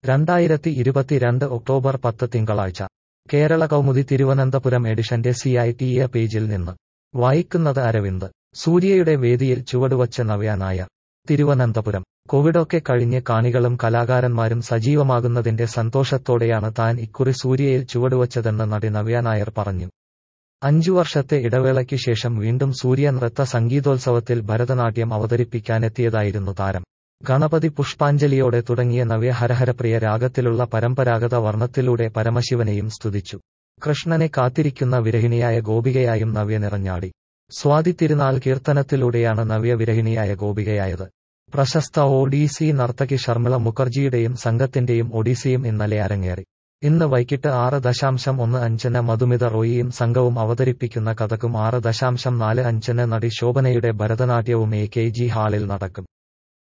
രണ്ടായിരത്തി ഇരുപത്തിരണ്ട് ഒക്ടോബർ പത്ത് തിങ്കളാഴ്ച കേരള കൗമുദി തിരുവനന്തപുരം എഡിഷന്റെ സി ഐ ടി എ പേജിൽ നിന്ന് വായിക്കുന്നത് അരവിന്ദ് സൂര്യയുടെ വേദിയിൽ ചുവടുവച്ച നവ്യ നായർ തിരുവനന്തപുരം കോവിഡൊക്കെ കഴിഞ്ഞ് കാണികളും കലാകാരന്മാരും സജീവമാകുന്നതിന്റെ സന്തോഷത്തോടെയാണ് താൻ ഇക്കുറി സൂര്യയിൽ ചുവടുവച്ചതെന്ന് നടി നവ്യ നായർ പറഞ്ഞു അഞ്ചു വർഷത്തെ ഇടവേളയ്ക്ക് ശേഷം വീണ്ടും സൂര്യ നൃത്ത സംഗീതോത്സവത്തിൽ ഭരതനാട്യം അവതരിപ്പിക്കാനെത്തിയതായിരുന്നു താരം ഗണപതി പുഷ്പാഞ്ജലിയോടെ തുടങ്ങിയ നവ്യ ഹരഹരപ്രിയ രാഗത്തിലുള്ള പരമ്പരാഗത വർണ്ണത്തിലൂടെ പരമശിവനെയും സ്തുതിച്ചു കൃഷ്ണനെ കാത്തിരിക്കുന്ന വിരഹിണിയായ ഗോപികയായും നവ്യ നിറഞ്ഞാടി സ്വാതി തിരുനാൾ കീർത്തനത്തിലൂടെയാണ് നവ്യ വിരഹിണിയായ ഗോപികയായത് പ്രശസ്ത ഒഡീസി നർത്തകി ഷർമിള മുഖർജിയുടെയും സംഘത്തിന്റെയും ഒഡീസിയും ഇന്നലെ അരങ്ങേറി ഇന്ന് വൈകിട്ട് ആറ് ദശാംശം ഒന്ന് അഞ്ചിന് മധുമിത റോയിയും സംഘവും അവതരിപ്പിക്കുന്ന കഥക്കും ആറ് ദശാംശം നാല് അഞ്ചിന് നടി ശോഭനയുടെ ഭരതനാട്യവും എ കെ ജി ഹാളിൽ നടക്കും